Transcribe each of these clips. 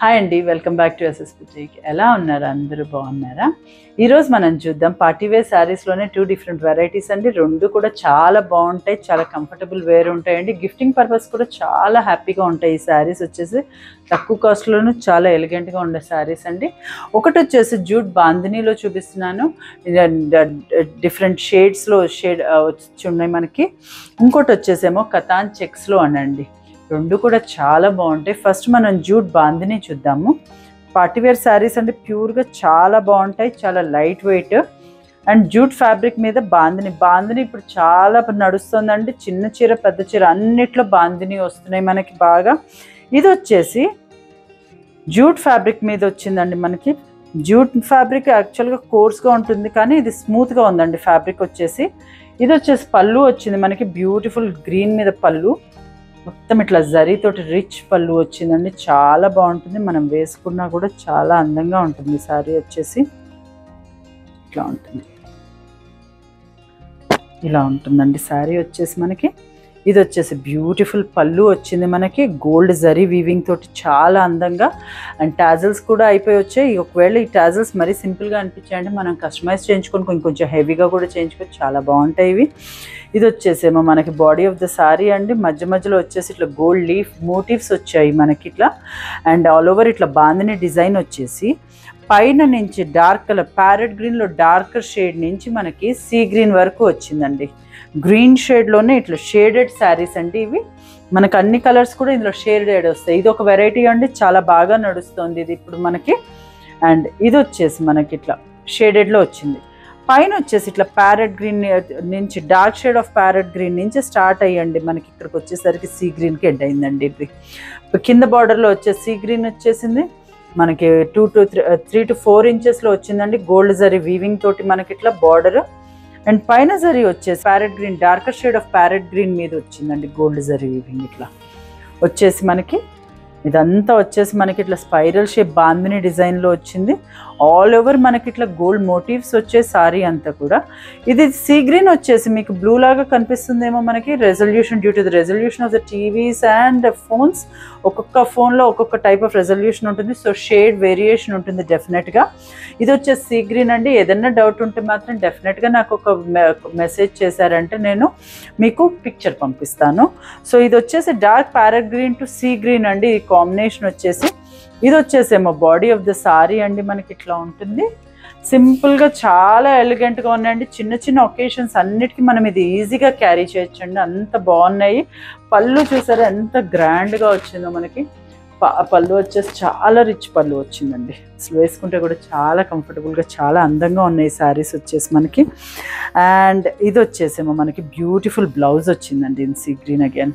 hi అండి welcome back to SS boutique ఎలా ఉన్నారు అందరూ బాగున్నారా ఈరోజు మనం చూద్దాం పార్టీవేర్ శారీస్లోనే టూ డిఫరెంట్ వెరైటీస్ అండి రెండు కూడా చాలా బాగుంటాయి చాలా కంఫర్టబుల్ వేర్ ఉంటాయండి గిఫ్టింగ్ పర్పస్ కూడా చాలా హ్యాపీగా ఉంటాయి ఈ శారీస్ వచ్చేసి తక్కువ కాస్ట్లోనూ చాలా ఎలిగెంట్గా ఉండే శారీస్ అండి ఒకటి వచ్చేసి జూట్ బాందినీలో చూపిస్తున్నాను డిఫరెంట్ షేడ్స్లో షేడ్ వచ్చి ఉన్నాయి మనకి ఇంకోటి వచ్చేసేమో కతాన్ చెక్స్లో అనండి రెండు కూడా చాలా బాగుంటాయి ఫస్ట్ మనం జూట్ బాందిని చూద్దాము పార్టీవేర్ శారీస్ అంటే ప్యూర్గా చాలా బాగుంటాయి చాలా light weight and jute fabric మీద బాందిని బాందిని ఇప్పుడు చాలా నడుస్తుందండి చిన్న చీర పెద్ద చీర అన్నిట్లో బాందిని వస్తున్నాయి మనకి బాగా ఇది వచ్చేసి జూట్ ఫ్యాబ్రిక్ మీద వచ్చిందండి మనకి జూట్ ఫ్యాబ్రిక్ యాక్చువల్గా కోర్స్గా ఉంటుంది కానీ ఇది స్మూత్గా ఉందండి ఫ్యాబ్రిక్ వచ్చేసి ఇది వచ్చేసి పళ్ళు వచ్చింది మనకి బ్యూటిఫుల్ గ్రీన్ మీద పళ్ళు మొత్తం ఇట్లా జరీతోటి రిచ్ పళ్ళు వచ్చిందండి చాలా బాగుంటుంది మనం వేసుకున్నా కూడా చాలా అందంగా ఉంటుంది శారీ వచ్చేసి ఇట్లా ఉంటుంది ఇలా ఉంటుందండి శారీ వచ్చేసి మనకి ఇది వచ్చేసి బ్యూటిఫుల్ పళ్ళు వచ్చింది మనకి గోల్డ్ జరీ వీవింగ్ తోటి చాలా అందంగా అండ్ టాజల్స్ కూడా అయిపోయి వచ్చాయి ఒకవేళ ఈ టాజల్స్ మరీ సింపుల్గా అనిపించాయంటే మనం కస్టమైజ్ చేయించుకొని ఇంకొంచెం హెవీగా కూడా చేయించుకొని చాలా బాగుంటాయి ఇవి ఇది వచ్చేసేమో మనకి బాడీ ఆఫ్ ద సారీ అండి మధ్య మధ్యలో వచ్చేసి ఇట్లా గోల్డ్ లీఫ్ మోటివ్స్ వచ్చాయి మనకి ఇట్లా అండ్ ఆల్ ఓవర్ ఇట్లా బాందిని డిజైన్ వచ్చేసి పైన నుంచి డార్క్ కలర్ ప్యారెట్ గ్రీన్లో డార్కర్ షేడ్ నుంచి మనకి సీ గ్రీన్ వరకు వచ్చిందండి గ్రీన్ షేడ్లోనే ఇట్లా షేడెడ్ శారీస్ అండి ఇవి మనకు అన్ని కలర్స్ కూడా ఇందులో షేడెడ్ వస్తాయి ఇది ఒక వెరైటీ అండి చాలా బాగా నడుస్తుంది ఇది ఇప్పుడు మనకి అండ్ ఇది వచ్చేసి మనకి ఇట్లా షేడెడ్లో వచ్చింది పైన వచ్చేసి ఇట్లా ప్యారెట్ గ్రీన్ నుంచి dark shade of parrot green నుంచి స్టార్ట్ అయ్యండి మనకి ఇక్కడికి వచ్చేసరికి సీ గ్రీన్కి ఎండ్ అయిందండి ఇది కింద బార్డర్లో వచ్చే సీ గ్రీన్ వచ్చేసింది మనకి two to three three to four ఇంచెస్లో వచ్చిందండి గోల్డ్ జరీ వీవింగ్ తోటి మనకి ఇట్లా బార్డర్ అండ్ పైన జరీ వచ్చేసి parrot green darker shade of parrot green మీద వచ్చిందండి గోల్డ్ జరీ వీవింగ్ ఇట్లా వచ్చేసి మనకి ఇదంతా వచ్చేసి మనకి ఇట్లా స్పైరల్ షేప్ బాందిని డిజైన్లో వచ్చింది ఆల్ ఓవర్ మనకి ఇట్లా గోల్డ్ మోటివ్స్ వచ్చే సారీ అంతా కూడా ఇది సీ గ్రీన్ వచ్చేసి మీకు బ్లూ లాగా కనిపిస్తుందేమో మనకి resolution due to the resolution of the TVs and phones ఒక్కొక్క ఫోన్లో ఒక్కొక్క టైప్ ఆఫ్ రెజల్యూషన్ ఉంటుంది సో షేడ్ వేరియేషన్ ఉంటుంది డెఫినెట్గా ఇది వచ్చేసి సీ గ్రీన్ అండి ఏదైనా డౌట్ ఉంటే మాత్రం డెఫినెట్గా నాకు ఒక మెసేజ్ చేశారంటే నేను మీకు పిక్చర్ పంపిస్తాను సో ఇది వచ్చేసి dark parrot green to sea green అండి ఈ కాంబినేషన్ వచ్చేసి ఇది వచ్చేసేమో బాడీ ఆఫ్ ద సారీ అండి మనకి ఇట్లా ఉంటుంది సింపుల్గా చాలా ఎలిగెంట్గా ఉన్నాయండి చిన్న చిన్న ఒకేషన్స్ అన్నిటికీ మనం ఇది ఈజీగా క్యారీ చేయొచ్చండి అంత బాగున్నాయి పళ్ళు చూసారా ఎంత గ్రాండ్గా వచ్చిందో మనకి పళ్ళు వచ్చేసి చాలా రిచ్ పళ్ళు వచ్చిందండి అసలు వేసుకుంటే కూడా చాలా కంఫర్టబుల్గా చాలా అందంగా ఉన్నాయి శారీస్ వచ్చేసి మనకి అండ్ ఇది వచ్చేసేమో మనకి బ్యూటిఫుల్ బ్లౌజ్ వచ్చిందండి ఇన్ సీ గ్రీన్ అగైన్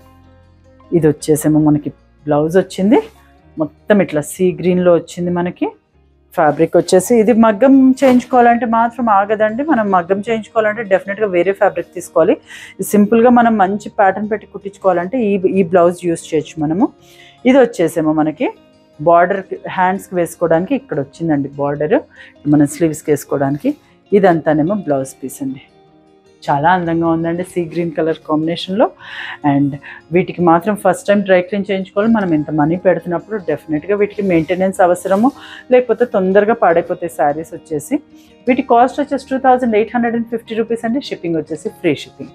ఇది వచ్చేసేమో మనకి బ్లౌజ్ వచ్చింది మొత్తం ఇట్లా సీ గ్రీన్లో వచ్చింది మనకి ఫ్యాబ్రిక్ వచ్చేసి ఇది మగ్గం చేయించుకోవాలంటే మాత్రం ఆగదండి మనం మగ్గం చేయించుకోవాలంటే డెఫినెట్గా వేరే ఫ్యాబ్రిక్ తీసుకోవాలి సింపుల్గా మనం మంచి ప్యాటర్న్ పెట్టి కుట్టించుకోవాలంటే ఈ ఈ బ్లౌజ్ యూస్ చేయొచ్చు మనము ఇది వచ్చేసేమో మనకి బార్డర్ హ్యాండ్స్కి వేసుకోవడానికి ఇక్కడ వచ్చిందండి బార్డర్ మన స్లీవ్స్కి వేసుకోవడానికి ఇదంతానేమో బ్లౌజ్ పీస్ అండి చాలా అందంగా ఉందండి సీ గ్రీన్ కలర్ కాంబినేషన్లో అండ్ వీటికి మాత్రం ఫస్ట్ టైం డ్రై క్లీన్ చేయించుకోవాలి మనం ఇంత మనీ పెడుతున్నప్పుడు డెఫినెట్గా వీటికి మెయింటెనెన్స్ అవసరము లేకపోతే తొందరగా పాడైపోతాయి శారీస్ వచ్చేసి వీటి కాస్ట్ వచ్చేసి two thousand eight hundred and fifty rupees అండి షిప్పింగ్ వచ్చేసి ఫ్రీ షిప్పింగ్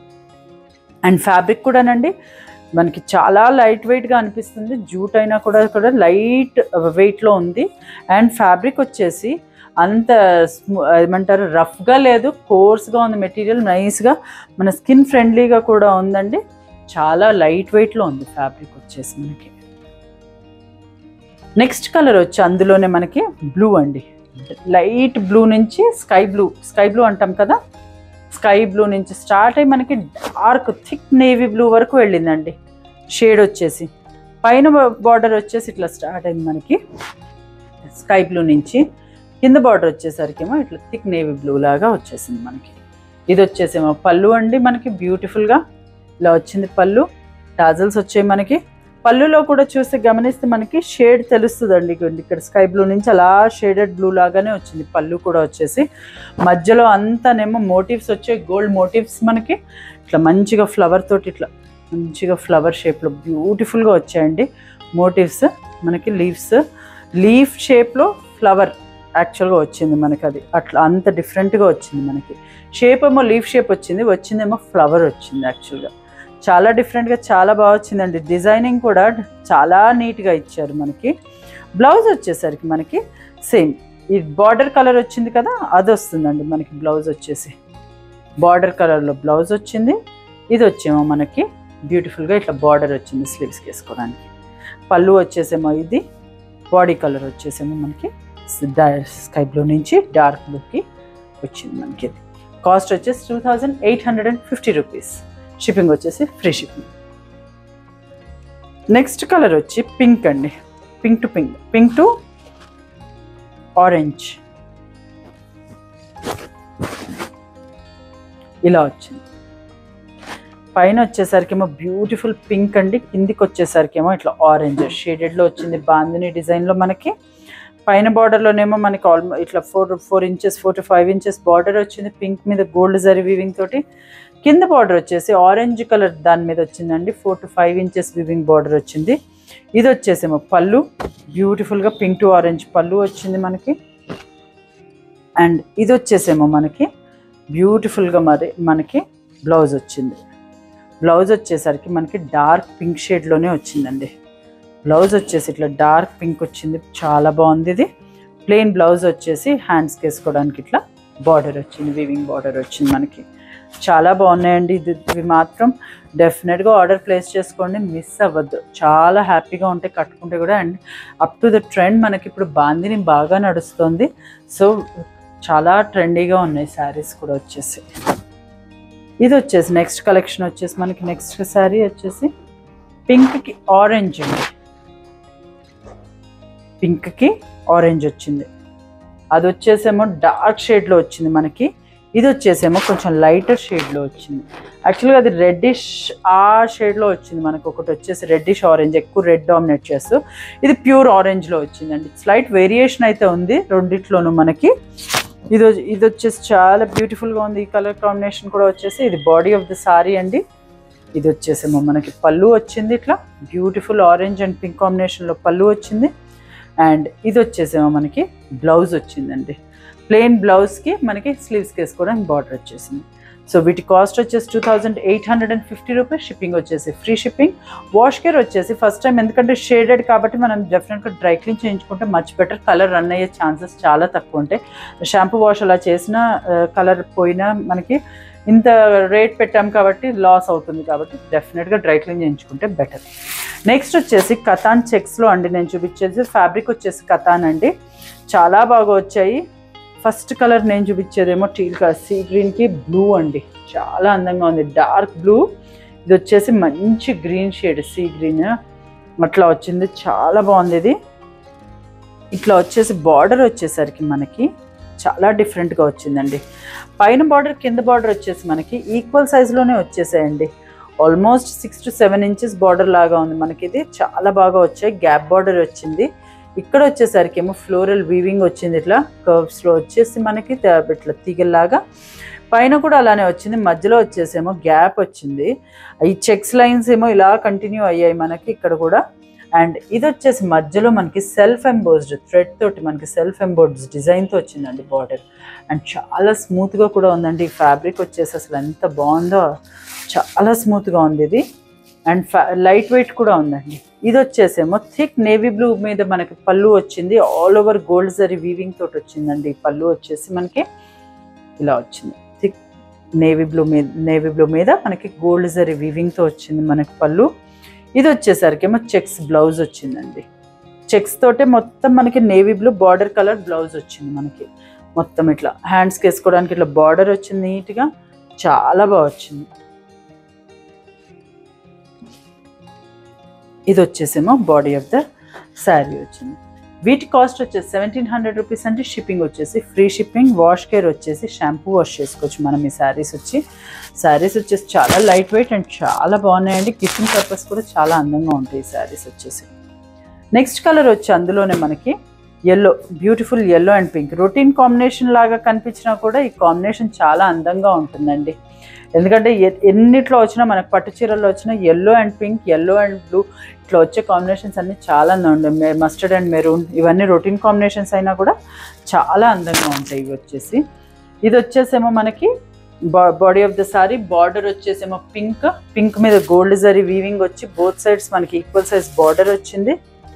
అండ్ ఫ్యాబ్రిక్ కూడానండి మనకి చాలా లైట్ వెయిట్గా అనిపిస్తుంది జూట్ అయినా కూడా కూడా లైట్ వెయిట్లో ఉంది అండ్ ఫ్యాబ్రిక్ వచ్చేసి అంత ఏమంటారు రఫ్గా లేదు కోర్స్గా ఉంది మెటీరియల్ నైస్గా మన స్కిన్ ఫ్రెండ్లీగా కూడా ఉందండి చాలా లైట్ వెయిట్లో ఉంది ఫ్యాబ్రిక్ వచ్చేసి మనకి నెక్స్ట్ కలర్ వచ్చి అందులోనే మనకి బ్లూ అండి లైట్ బ్లూ నుంచి స్కై బ్లూ స్కై బ్లూ అంటాం కదా స్కై బ్లూ నుంచి స్టార్ట్ అయ్యి మనకి డార్క్ థిక్ నేవీ బ్లూ వరకు వెళ్ళిందండి షేడ్ వచ్చేసి పైన బార్డర్ వచ్చేసి ఇట్లా స్టార్ట్ అయింది మనకి స్కై బ్లూ నుంచి కింద బార్డర్ వచ్చేసరికేమో ఇట్లా థిక్ నేవీ బ్లూ లాగా వచ్చేసింది మనకి ఇది వచ్చేసేమో పళ్ళు అండి మనకి బ్యూటిఫుల్గా ఇలా వచ్చింది పళ్ళు టాజల్స్ వచ్చాయి మనకి పళ్ళులో కూడా చూస్తే గమనిస్తే మనకి షేడ్ తెలుస్తుందండి ఇక్కడ స్కై బ్లూ నుంచి అలా షేడెడ్ బ్లూ లాగానే వచ్చింది పళ్ళు కూడా వచ్చేసి మధ్యలో అంతానేమో మోటివ్స్ వచ్చాయి గోల్డ్ మోటివ్స్ మనకి ఇట్లా మంచిగా ఫ్లవర్ తోటి ఇట్లా మంచిగా ఫ్లవర్ షేప్లో బ్యూటిఫుల్గా వచ్చాయండి మోటివ్స్ మనకి లీవ్స్ లీఫ్ షేప్లో ఫ్లవర్ యాక్చువల్గా వచ్చింది మనకి అది అట్లా అంత డిఫరెంట్గా వచ్చింది మనకి షేప్ ఏమో లీఫ్ షేప్ వచ్చింది వచ్చిందేమో ఫ్లవర్ వచ్చింది యాక్చువల్గా చాలా డిఫరెంట్గా చాలా బాగా వచ్చిందండి డిజైనింగ్ కూడా చాలా నీట్గా ఇచ్చారు మనకి బ్లౌజ్ వచ్చేసరికి మనకి సేమ్ ఈ బార్డర్ కలర్ వచ్చింది కదా అది వస్తుందండి మనకి బ్లౌజ్ వచ్చేసి బార్డర్ కలర్లో బ్లౌజ్ వచ్చింది ఇది వచ్చేమో మనకి బ్యూటిఫుల్గా ఇట్లా బార్డర్ వచ్చింది స్లీవ్స్కి వేసుకోవడానికి పళ్ళు వచ్చేసేమో ఇది బాడీ కలర్ వచ్చేసేమో మనకి స్కై బ్లూ నుంచి డార్క్ బ్లూకి వచ్చింది మనకి ఇది కాస్ట్ వచ్చేసి two thousand eight hundred and fifty rupees shipping వచ్చేసి ఫ్రీ షిప్పింగ్ నెక్స్ట్ కలర్ వచ్చి పింక్ అండి pink to pink pink to orange ఇలా వచ్చింది పైన వచ్చేసరికి ఏమో బ్యూటిఫుల్ పింక్ అండి కిందికి వచ్చేసరికి ఏమో ఇట్లా ఆరెంజ్ షేడెడ్లో వచ్చింది బాందిని డిజైన్లో మనకి పైన బార్డర్లోనేమో మనకి ఆల్మో ఇట్లా four four inches four to five inches border వచ్చింది పింక్ మీద గోల్డ్ జరీ వీవింగ్ తోటి కింద బార్డర్ వచ్చేసి ఆరెంజ్ కలర్ దాని మీద వచ్చిందండి four to five inches weaving border వచ్చింది ఇది వచ్చేసేమో పళ్ళు బ్యూటిఫుల్గా పింక్ టు ఆరెంజ్ పళ్ళు వచ్చింది మనకి అండ్ ఇది వచ్చేసేమో మనకి బ్యూటిఫుల్గా మరి మనకి బ్లౌజ్ వచ్చింది బ్లౌజ్ వచ్చేసరికి మనకి డార్క్ పింక్ షేడ్లోనే వచ్చిందండి బ్లౌజ్ వచ్చేసి ఇట్లా డార్క్ పింక్ వచ్చింది చాలా బాగుంది ఇది ప్లెయిన్ బ్లౌజ్ వచ్చేసి హ్యాండ్స్కి వేసుకోవడానికి ఇట్లా బార్డర్ వచ్చింది వీవింగ్ బార్డర్ వచ్చింది మనకి చాలా బాగున్నాయండి ఇది ఇవి మాత్రం డెఫినెట్గా ఆర్డర్ ప్లేస్ చేసుకోండి మిస్ అవ్వద్దు చాలా హ్యాపీగా ఉంటాయి కట్టుకుంటే కూడా and up to the trend మనకి ఇప్పుడు బాందిని బాగా నడుస్తుంది సో చాలా ట్రెండీగా ఉన్నాయి శారీస్ కూడా వచ్చేసి ఇది వచ్చేసి నెక్స్ట్ కలెక్షన్ వచ్చేసి మనకి నెక్స్ట్ శారీ వచ్చేసి పింక్కి ఆరెంజ్ ఉంది పింక్కి ఆరెంజ్ వచ్చింది అది వచ్చేసేమో డార్క్ షేడ్లో వచ్చింది మనకి ఇది వచ్చేసేమో కొంచెం లైటర్ షేడ్లో వచ్చింది యాక్చువల్గా అది రెడ్డిష్ ఆ షేడ్లో వచ్చింది మనకు ఒకటి వచ్చేసి రెడ్డిష్ ఆరెంజ్ ఎక్కువ రెడ్ డామినేట్ చేస్తూ ఇది ప్యూర్ ఆరెంజ్లో వచ్చిందండి స్లైట్ వేరియేషన్ అయితే ఉంది రెండిట్లోనూ మనకి ఇది వచ్చి- ఇది వచ్చేసి చాలా బ్యూటిఫుల్గా ఉంది ఈ కలర్ కాంబినేషన్ కూడా వచ్చేసి ఇది బాడీ ఆఫ్ ద సారీ అండి ఇది వచ్చేసేమో మనకి పళ్ళు వచ్చింది ఇట్లా బ్యూటిఫుల్ ఆరెంజ్ అండ్ పింక్ కాంబినేషన్లో పళ్ళు వచ్చింది అండ్ ఇది వచ్చేసేమో మనకి బ్లౌజ్ వచ్చిందండి ప్లెయిన్ బ్లౌజ్కి మనకి స్లీవ్స్కి వేసుకోవడానికి బార్డర్ వచ్చేసింది సో వీటి కాస్ట్ వచ్చేసి two thousand eight hundred and fifty rupees shipping వచ్చేసి ఫ్రీ షిప్పింగ్ వాష్ కేర్ వచ్చేసి ఫస్ట్ టైం ఎందుకంటే షేడెడ్ కాబట్టి మనం డెఫినెట్గా డ్రై క్లీన్ చేయించుకుంటే మచ్ బెటర్ కలర్ రన్ అయ్యే ఛాన్సెస్ చాలా తక్కువ ఉంటాయి షాంపూ వాష్ అలా చేసిన కలర్ పోయినా మనకి ఇంత రేట్ పెట్టాం కాబట్టి లాస్ అవుతుంది కాబట్టి డెఫినెట్గా డ్రై క్లీన్ చేయించుకుంటే బెటర్ నెక్స్ట్ వచ్చేసి కథాన్ చెక్స్లో అండి నేను చూపించేది ఫ్యాబ్రిక్ వచ్చేసి కథాన్ అండి చాలా బాగా వచ్చాయి ఫస్ట్ కలర్ నేను చూపించేదేమో టీల్ కలర్ సీ గ్రీన్కి బ్లూ అండి చాలా అందంగా ఉంది డార్క్ బ్లూ ఇది వచ్చేసి మంచి గ్రీన్ షేడ్ సీ గ్రీన్ అట్లా వచ్చింది చాలా బాగుంది ఇది ఇట్లా వచ్చేసి బార్డర్ వచ్చేసరికి మనకి చాలా డిఫరెంట్గా వచ్చిందండి పైన బార్డర్ కింద బార్డర్ వచ్చేసి మనకి ఈక్వల్ సైజులోనే వచ్చేసాయండి almost six to seven inches border లాగా ఉంది మనకి ఇది చాలా బాగా వచ్చాయి గ్యాప్ బార్డర్ వచ్చింది ఇక్కడ వచ్చేసరికి ఏమో ఫ్లోరల్ వీవింగ్ వచ్చింది ఇట్లా కర్వ్స్లో వచ్చేసి మనకి త- ఇట్లా తీగల్లాగా పైన కూడా అలానే వచ్చింది మధ్యలో వచ్చేసేమో గ్యాప్ వచ్చింది ఈ చెక్స్ లైన్స్ ఏమో ఇలా కంటిన్యూ అయ్యాయి మనకి ఇక్కడ కూడా అండ్ ఇది వచ్చేసి మధ్యలో మనకి సెల్ఫ్ ఎంబోస్డ్ థ్రెడ్ తోటి మనకి సెల్ఫ్ ఎంబోస్డ్ డిజైన్తో వచ్చిందండి బార్డర్ అండ్ చాలా స్మూత్గా కూడా ఉందండి ఈ ఫ్యాబ్రిక్ వచ్చేసి అసలు ఎంత బాగుందో చాలా స్మూత్గా ఉంది ఇది అండ్ లైట్ వెయిట్ కూడా ఉందండి ఇది వచ్చేసేమో థిక్ నేవీ బ్లూ మీద మనకి పళ్ళు వచ్చింది all over gold zari weaving తోటి వచ్చిందండి ఈ పళ్ళు వచ్చేసి మనకి ఇలా వచ్చింది థిక్ నేవీ బ్లూ మీద నేవీ బ్లూ మీద మనకి గోల్డ్ జరీ వీవింగ్తో వచ్చింది మనకి పళ్ళు ఇది వచ్చేసరికి ఏమో చెక్స్ బ్లౌజ్ వచ్చిందండి చెక్స్ తోటే మొత్తం మనకి navy blue border colour blouse వచ్చింది మనకి మొత్తం ఇట్లా హ్యాండ్స్కి వేసుకోవడానికి ఇట్లా బార్డర్ వచ్చింది నీట్గా చాలా బాగా వచ్చింది ఇది వచ్చేసేమో బాడీ ఆఫ్ ద శారీ వచ్చింది వీటి కాస్ట్ వచ్చేసి సెవెంటీన్ హండ్రెడ్ రూపీస్ అంటే షిప్పింగ్ వచ్చేసి ఫ్రీ షిప్పింగ్ వాష్ కేర్ వచ్చేసి షాంపూ వాష్ చేసుకోవచ్చు మనం ఈ శారీస్ వచ్చి శారీస్ వచ్చేసి చాలా లైట్ వెయిట్ అండ్ చాలా బాగున్నాయండి గిఫ్టింగ్ పర్పస్ కూడా చాలా అందంగా ఉంటాయి ఈ శారీస్ వచ్చేసి నెక్స్ట్ కలర్ వచ్చి అందులోనే మనకి yellow beautiful yellow and pink routine combination లాగా కనిపించినా కూడా ఈ కాంబినేషన్ చాలా అందంగా ఉంటుందండి ఎందుకంటే ఎ- ఎన్నిట్లో వచ్చినా మనకు పట్టు చీరల్లో వచ్చినా yellow and pink yellow and blue ఇట్లా వచ్చే కాంబినేషన్స్ అన్నీ చాలా అందంగా ఉంటాయి మస్టర్డ్ అండ్ మెరూన్ ఇవన్నీ రొటీన్ కాంబినేషన్స్ అయినా కూడా చాలా అందంగా ఉంటాయి ఇవి వచ్చేసి ఇది వచ్చేసేమో మనకి body of the sari border వచ్చేసేమో పింక్ పింక్ మీద గోల్డ్ జరీ వీవింగ్ వచ్చి బోత్ సైడ్స్ మనకి ఈక్వల్ సైజ్ బార్డర్ వచ్చింది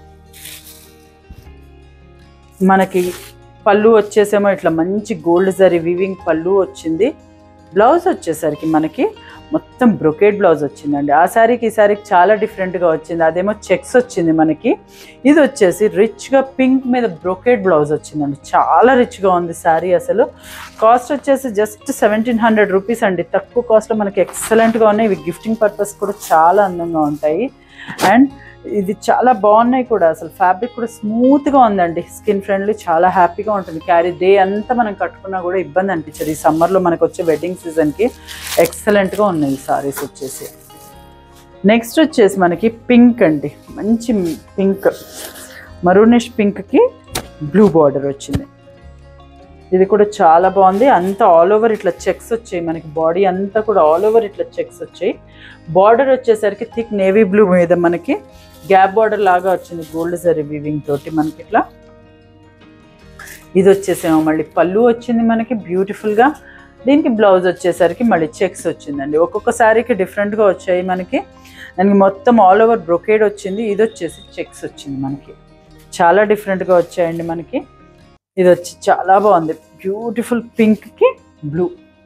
మనకి పళ్ళు వచ్చేసేమో ఇట్లా మంచి గోల్డ్ జరీ వీవింగ్ పళ్ళు వచ్చింది బ్లౌజ్ వచ్చేసరికి మనకి మొత్తం బ్రొకేడ్ బ్లౌజ్ వచ్చిందండి ఆ శారీకి ఈ శారీకి చాలా డిఫరెంట్గా వచ్చింది అదేమో చెక్స్ వచ్చింది మనకి ఇది వచ్చేసి రిచ్గా పింక్ మీద బ్రొకేడ్ బ్లౌజ్ వచ్చిందండి చాలా రిచ్గా ఉంది శారీ అసలు కాస్ట్ వచ్చేసి జస్ట్ సెవెంటీన్ హండ్రెడ్ రూపీస్ అండి తక్కువ కాస్ట్లో మనకి ఎక్సలెంట్గా ఉన్నాయి ఇవి గిఫ్టింగ్ పర్పస్ కూడా చాలా అందంగా ఉంటాయి అండ్ ఇది చాలా బాగున్నాయి కూడా అసలు ఫ్యాబ్రిక్ కూడా స్మూత్గా ఉందండి స్కిన్ ఫ్రెండ్లీ చాలా హ్యాపీగా ఉంటుంది క్యారీ డే అంతా మనం కట్టుకున్నా కూడా ఇబ్బంది అనిపించదు ఈ సమ్మర్లో మనకు వచ్చే వెడ్డింగ్ సీజన్కి ఎక్సలెంట్గా ఉన్నాయి ఈ సారీస్ వచ్చేసి నెక్స్ట్ వచ్చేసి మనకి పింక్ అండి మంచి పింక్ మరూనిష్ పింక్కి బ్లూ బార్డర్ వచ్చింది ఇది కూడా చాలా బాగుంది అంతా ఆల్ ఓవర్ ఇట్లా చెక్స్ వచ్చాయి మనకి బాడీ అంతా కూడా ఆల్ ఓవర్ ఇట్లా చెక్స్ వచ్చాయి బార్డర్ వచ్చేసరికి థిక్ నేవీ బ్లూ మీద మనకి గ్యాప్ బార్డర్ లాగా వచ్చింది గోల్డ్ జరీ వీవింగ్ తోటి మనకి ఇట్లా ఇది వచ్చేసేమో మళ్ళీ పళ్ళు వచ్చింది మనకి బ్యూటిఫుల్గా దీనికి బ్లౌజ్ వచ్చేసరికి మళ్ళీ చెక్స్ వచ్చిందండి ఒక్కొక్క శారీకి డిఫరెంట్గా వచ్చాయి మనకి దానికి మొత్తం ఆల్ ఓవర్ బ్రొకేడ్ వచ్చింది ఇది వచ్చేసి చెక్స్ వచ్చింది మనకి చాలా డిఫరెంట్గా వచ్చాయండి మనకి ఇది వచ్చి చాలా బాగుంది బ్యూటిఫుల్ పింక్కి బ్లూ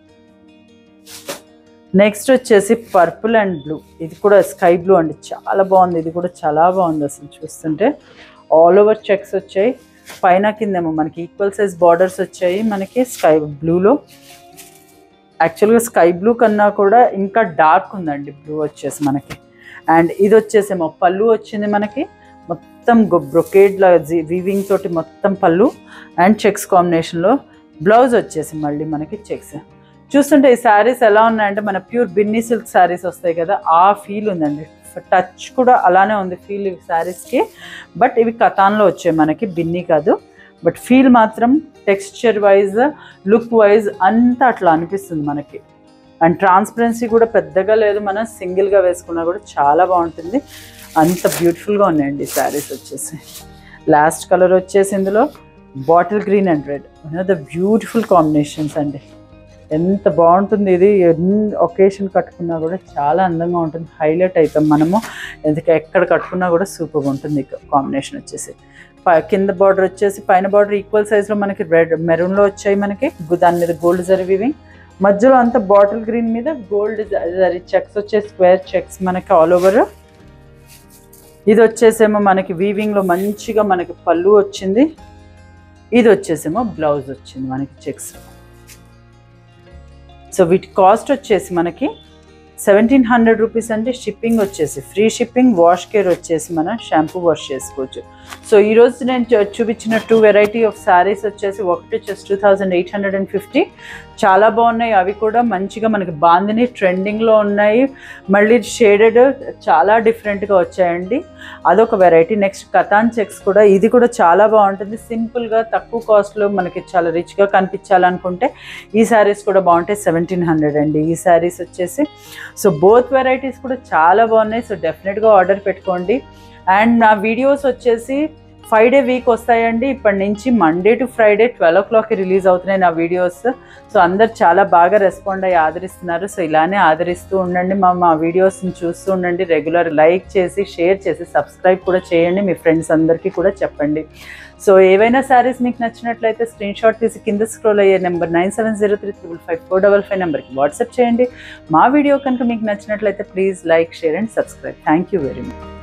నెక్స్ట్ వచ్చేసి పర్పుల్ అండ్ బ్లూ ఇది కూడా స్కై బ్లూ అండి చాలా బాగుంది ఇది కూడా చాలా బాగుంది అసలు చూస్తుంటే ఆల్ ఓవర్ చెక్స్ వచ్చాయి పైన కిందేమో మనకి ఈక్వల్ సైజ్ బార్డర్స్ వచ్చాయి మనకి స్కై బ్లూలో యాక్చువల్గా స్కై బ్లూ కన్నా కూడా ఇంకా డార్క్ ఉందండి బ్లూ వచ్చేసి మనకి అండ్ ఇది వచ్చేసేమో పళ్ళు వచ్చింది మనకి మొత్తం బ్రొకేడ్ లా వీవింగ్ తోటి మొత్తం పళ్ళు అండ్ చెక్స్ కాంబినేషన్లో బ్లౌజ్ వచ్చేసి మళ్ళీ మనకి చెక్స్ చూస్తుంటే ఈ శారీస్ ఎలా ఉన్నాయంటే మన ప్యూర్ బిన్నీ సిల్క్ శారీస్ వస్తాయి కదా ఆ ఫీల్ ఉందండి టచ్ కూడా అలానే ఉంది ఫీల్ ఈ శారీస్కి బట్ ఇవి కథాన్లో వచ్చాయి మనకి బిన్నీ కాదు బట్ ఫీల్ మాత్రం టెక్స్చర్ వైజ్ లుక్ వైజ్ అంతా అట్లా అనిపిస్తుంది మనకి అండ్ ట్రాన్స్పరెన్సీ కూడా పెద్దగా లేదు మనం సింగిల్గా వేసుకున్నా కూడా చాలా బాగుంటుంది అంత బ్యూటిఫుల్గా ఉన్నాయండి శారీస్ వచ్చేసి లాస్ట్ కలర్ వచ్చేసి ఇందులో bottle green and red one of the beautiful combinations అండి ఎంత బాగుంటుంది ఇది ఎన్ని ఒకేషన్ కట్టుకున్నా కూడా చాలా అందంగా ఉంటుంది హైలైట్ అవుతాం మనము ఎందుకు ఎక్కడ కట్టుకున్నా కూడా సూపర్గా ఉంటుంది కాంబినేషన్ వచ్చేసి ప- కింద బార్డర్ వచ్చేసి పైన బార్డర్ ఈక్వల్ సైజ్లో మనకి రెడ్ మెరూన్లో వచ్చాయి మనకి గు- దాని మీద గోల్డ్ జరీ వీవింగ్ మధ్యలో అంతా బాటిల్ గ్రీన్ మీద గోల్డ్ జరీ చెక్స్ వచ్చే స్క్వేర్ చెక్స్ మనకి ఆల్ ఓవర్ ఇది వచ్చేసేమో మనకి వీవింగ్లో మంచిగా మనకి పళ్ళు వచ్చింది ఇది వచ్చేసేమో బ్లౌజ్ వచ్చింది మనకి చెక్స్ సో వీటి కాస్ట్ వచ్చేసి మనకి సెవెంటీన్ హండ్రెడ్ రూపీస్ అంటే షిప్పింగ్ వచ్చేసి ఫ్రీ షిప్పింగ్ వాష్ కేర్ వచ్చేసి మనం షాంపూ వాష్ చేసుకోవచ్చు సో ఈరోజు నేను చూ- చూపించిన టూ వెరైటీ ఆఫ్ శారీస్ వచ్చేసి ఒకటి వచ్చేసి two thousand eight hundred and fifty చాలా బాగున్నాయి అవి కూడా మంచిగా మనకి బాందిని ట్రెండింగ్లో ఉన్నాయి మళ్ళీ షేడెడ్ చాలా డిఫరెంట్గా వచ్చాయండి అదొక వెరైటీ నెక్స్ట్ కథాన్ చెక్స్ కూడా ఇది కూడా చాలా బాగుంటుంది సింపుల్గా తక్కువ కాస్ట్లో మనకి చాలా రిచ్గా కనిపించాలనుకుంటే ఈ శారీస్ కూడా బాగుంటాయి సెవెంటీన్ హండ్రెడ్ అండి ఈ శారీస్ వచ్చేసి సో బోత్ వెరైటీస్ కూడా చాలా బాగున్నాయి సో డెఫినెట్గా ఆర్డర్ పెట్టుకోండి అండ్ నా వీడియోస్ వచ్చేసి ఫైవ్ డే వీక్ వస్తాయండి ఇప్పటి నుంచి మండే టు ఫ్రైడే ట్వెల్వ్ ఓ క్లాక్కి రిలీజ్ అవుతున్నాయి నా వీడియోస్ సో అందరు చాలా బాగా రెస్పాండ్ అయ్యి ఆదరిస్తున్నారు సో ఇలానే ఆదరిస్తూ ఉండండి మా మా వీడియోస్ని చూస్తూ ఉండండి రెగ్యులర్ లైక్ చేసి షేర్ చేసి సబ్స్క్రైబ్ కూడా చేయండి మీ ఫ్రెండ్స్ అందరికీ కూడా చెప్పండి సో ఏవైనా శారీస్ మీకు నచ్చినట్లయితే స్క్రీన్ షాట్ తీసి కింద స్క్రోల్ అయ్యే number nine seven zero three triple five four double five నెంబర్కి వాట్సాప్ చేయండి మా వీడియో కనుక మీకు నచ్చినట్లయితే please like share and subscribe thank you very much